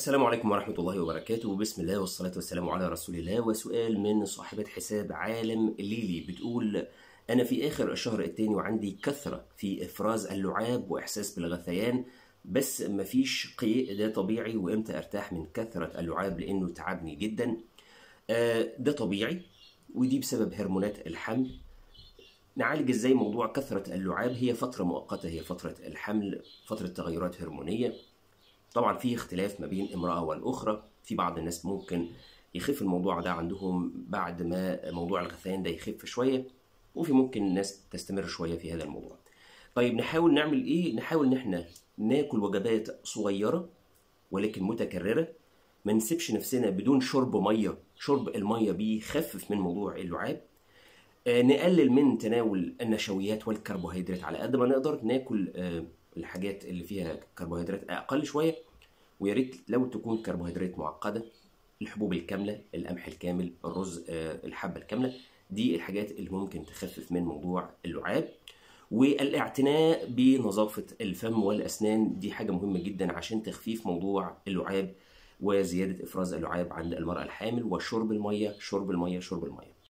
السلام عليكم ورحمة الله وبركاته بسم الله والصلاة والسلام على رسول الله وسؤال من صاحبة حساب عالم ليلي بتقول أنا في آخر الشهر التاني وعندي كثرة في إفراز اللعاب وإحساس بالغثيان بس مفيش قيء ده طبيعي وإمتى أرتاح من كثرة اللعاب لأنه تعبني جدا آه، ده طبيعي ودي بسبب هرمونات الحمل نعالج ازاي موضوع كثرة اللعاب هي فترة مؤقتة هي فترة الحمل فترة تغيرات هرمونية طبعا في اختلاف ما بين امرأة والأخرى في بعض الناس ممكن يخف الموضوع ده عندهم بعد ما موضوع الغثيان ده يخف شوية وفي ممكن ناس تستمر شوية في هذا الموضوع طيب نحاول نعمل ايه نحاول ان احنا ناكل وجبات صغيرة ولكن متكررة ما نسيبش نفسنا بدون شرب مية شرب المية بيخفف من موضوع اللعاب آه، نقلل من تناول النشويات والكربوهيدرات على قد ما نقدر ناكل آه، الحاجات اللي فيها كربوهيدرات اقل شويه ويا ريت لو تكون كربوهيدرات معقده الحبوب الكامله القمح الكامل الرز آه، الحبه الكامله دي الحاجات اللي ممكن تخفف من موضوع اللعاب والاعتناء بنظافه الفم والاسنان دي حاجه مهمه جدا عشان تخفيف موضوع اللعاب وزياده افراز اللعاب عند المراه الحامل وشرب الميه شرب الميه شرب الميه